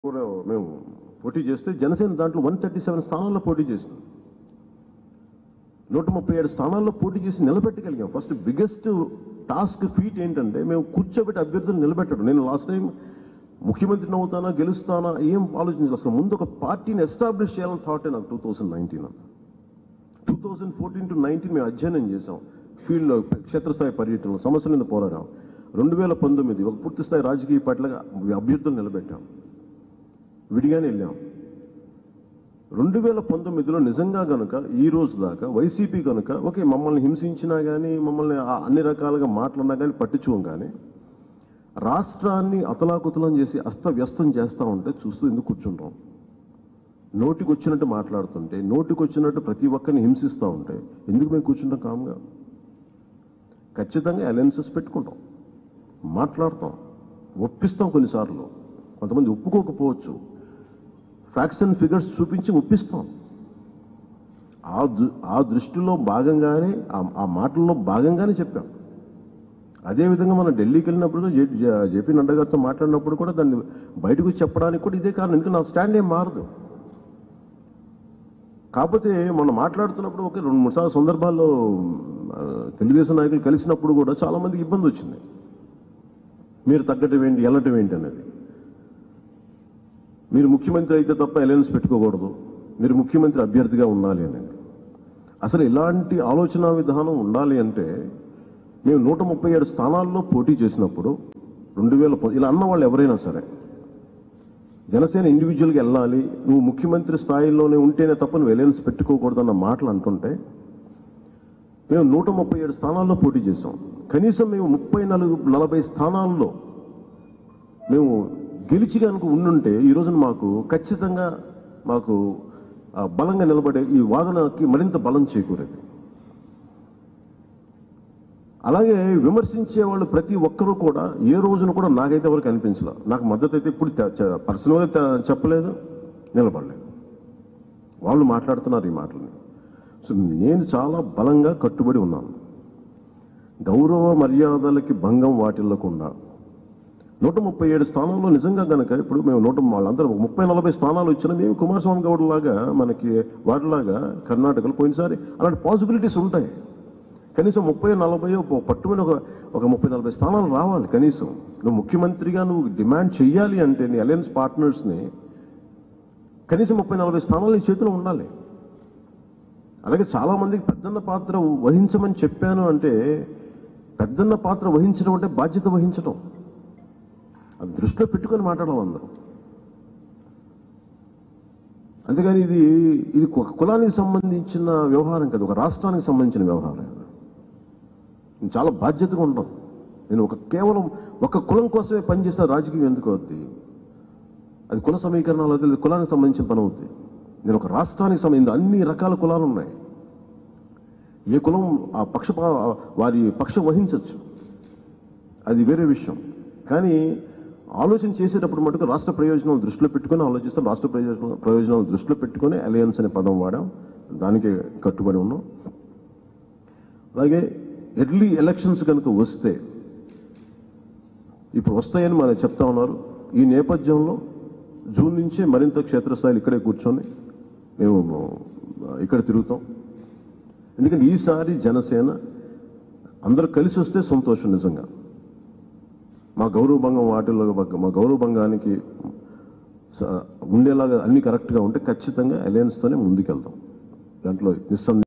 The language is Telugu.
కూడా మేము పోటీ చేస్తే జనసేన దాంట్లో వన్ థర్టీ సెవెన్ స్థానాల్లో పోటీ చేసింది నూట ముప్పై ఏడు స్థానాల్లో పోటీ చేసి నిలబెట్టగలిగాం ఫస్ట్ బిగ్గెస్ట్ టాస్క్ ఫీట్ ఏంటంటే మేము కూర్చోబెట్టి అభ్యర్థులు నిలబెట్టడం నేను లాస్ట్ టైం ముఖ్యమంత్రిని అవుతానా గెలుస్తానా ఏం ఆలోచించాలి అసలు ముందు ఒక పార్టీని ఎస్టాబ్లిష్ చేయాలని థాట్ నాకు టూ థౌసండ్ నైన్టీన్ అంతా two thousand fourteen to nineteen మేము అధ్యయనం చేసాం ఫీల్డ్లో క్షేత్రస్థాయి పర్యటనలో సమస్యల మీద పోరాడాం రెండు వేల పంతొమ్మిది ఒక పూర్తి స్థాయి రాజకీయ పార్టీలుగా అభ్యర్థులు నిలబెట్టాం విడిగానే వెళ్ళాం రెండు వేల పంతొమ్మిదిలో నిజంగా గనుక ఈ రోజు దాకా వైసీపీ కనుక ఓకే మమ్మల్ని హింసించినా కానీ మమ్మల్ని ఆ అన్ని రకాలుగా మాట్లాడినా కానీ పట్టించుకోం కానీ రాష్ట్రాన్ని అతలాకుతలం చేసి అస్తవ్యస్తం చేస్తూ ఉంటే చూస్తూ ఎందుకు కూర్చుంటాం నోటికి వచ్చినట్టు మాట్లాడుతుంటే నోటికి వచ్చినట్టు ప్రతి ఒక్కరిని హింసిస్తూ ఉంటే ఎందుకు మేము కూర్చుంటాం కామ్గా ఖచ్చితంగా అలయన్సెస్ పెట్టుకుంటాం మాట్లాడతాం ఒప్పిస్తాం కొన్నిసార్లు కొంతమంది ఒప్పుకోకపోవచ్చు ఫ్యాక్ట్స్ అండ్ ఫిగర్స్ చూపించి ఒప్పిస్తాం ఆ దృ- ఆ దృష్టిలో భాగంగానే ఆ- ఆ మాటల్లో భాగంగానే చెప్పాం అదేవిధంగా మనం ఢిల్లీకి వెళ్ళినప్పుడు జే- జే- జేపీ నడ్డా గారితో మాట్లాడినప్పుడు కూడా దాన్ని బయటకు వచ్చి చెప్పడానికి కూడా ఇదే కారణం ఎందుకంటే నా స్టాండ్ ఏం మారదు కాకపోతే మనం మాట్లాడుతున్నప్పుడు ఒక రెండు మూడు సార్లు సందర్భాల్లో ఆ, తెలుగుదేశం నాయకులు కలిసినప్పుడు కూడా చాలా మందికి ఇబ్బంది వచ్చింది మీరు తగ్గటం ఏంటి వెళ్ళటం ఏంటి అనేది మీరు ముఖ్యమంత్రి అయితే తప్ప అలయన్స్ పెట్టుకోకూడదు మీరు ముఖ్యమంత్రి అభ్యర్థిగా ఉండాలి అనేది అసలు ఇలాంటి ఆలోచన విధానం ఉండాలి అంటే మేము నూట ముప్పై ఏడు స్థానాల్లో పోటీ చేసినప్పుడు రెండు వేల ప- ఇలా అన్న వాళ్ళు ఎవరైనా సరే జనసేన ఇండివిజువల్గా వెళ్ళాలి నువ్వు ముఖ్యమంత్రి స్థాయిలోనే ఉంటేనే తప్ప నువ్వు అలయన్స్ పెట్టుకోకూడదు అన్న మాటలు అంటుంటే మేము నూట ముప్పై ఏడు స్థానాల్లో పోటీ చేసాం కనీసం మేము ముప్పై నలుగు నలభై స్థానాల్లో మేము గెలిచి కనుక ఉండుంటే ఈ రోజున మాకు ఖచ్చితంగా మాకు ఆ, బలంగా నిలబడే ఈ వాదనకి మరింత బలం చేకూరేది అలాగే విమర్శించే వాళ్ళు ప్రతి ఒక్కరూ కూడా ఏ రోజున కూడా నాకైతే ఎవరికి అనిపించలే నాకు మద్దతు అయితే ఇప్పుడు పర్సనల్గా తె- చెప్పలేదు నిలబడలేదు వాళ్ళు మాట్లాడుతున్నారు ఈ మాటలని సో నేను చాలా బలంగా కట్టుబడి ఉన్నాను గౌరవ మర్యాదలకి భంగం వాటిల్లకుండా నూట ముప్పై ఏడు స్థానాల్లో నిజంగా గనక ఇప్పుడు మేము నూట వాళ్ళందరూ ముప్పై నలభై స్థానాలు వచ్చినా మేము కుమారస్వామి గౌడ్ లాగా మనకి వాటిలాగా కర్ణాటకలో పోయినసారి అలాంటి పాసిబిలిటీస్ ఉంటాయి కనీసం ముప్పై నలభై పట్టుమని ఒక ఒక ముప్పై నలభై స్థానాలు రావాలి కనీసం నువ్వు ముఖ్యమంత్రిగా నువ్వు డిమాండ్ చెయ్యాలి అంటే నీ అలయన్స్ పార్ట్నర్స్ని కనీసం ముప్పై నలభై స్థానాలు నీ చేతిలో ఉండాలి అలాగే చాలా మందికి పెద్దన్న పాత్ర వహించమని చెప్పాను అంటే పెద్దన్న పాత్ర వహించడం అంటే బాధ్యత వహించడం అది దృష్టిలో పెట్టుకొని మాట్లాడాలి అందరూ అంతేగాని ఇది ఇది ఒక కులానికి సంబంధించిన వ్యవహారం కాదు ఒక రాష్ట్రానికి సంబంధించిన వ్యవహారం నేను చాలా బాధ్యతగా ఉంటాం నేను ఒక కేవలం ఒక కులం కోసమే పనిచేస్తే రాజకీయం ఎందుకు అవుద్ది అది కుల సమీకరణాలు అది కులానికి సంబంధించిన పని అవుద్ది నేను ఒక రాష్ట్రానికి సంబంధించిన అన్ని రకాల కులాలు ఉన్నాయి ఏ కులం ఆ పక్ష వారి పక్షం వహించవచ్చు అది వేరే విషయం కానీ ఆలోచన చేసేటప్పుడు మటుకు రాష్ట్ర ప్రయోజనం దృష్టిలో పెట్టుకొని ఆలోచిస్తాం రాష్ట్ర ప్రయోజనం ప్రయోజనాలు దృష్టిలో పెట్టుకొని అలయన్స్ అనే పదం వాడాం దానికి కట్టుబడి ఉన్నాం అలాగే ఎర్లీ ఎలక్షన్స్ కనుక వస్తే ఇప్పుడు వస్తాయని మనం చెప్తా ఉన్నారు ఈ నేపథ్యంలో జూన్ నుంచే మరింత క్షేత్రస్థాయిలో ఇక్కడే కూర్చొని మేము ఇక్కడ తిరుగుతాం ఎందుకంటే ఈసారి జనసేన అందరూ కలిసి వస్తే సంతోషం నిజంగా మా గౌరవభంగం వాటిల్లో మా గౌరవభంగానికి స- ఉండేలాగా అన్ని కరెక్ట్గా ఉంటే ఖచ్చితంగా అలయన్స్తోనే ముందుకెళ్తాం దాంట్లో నిస్సందేహం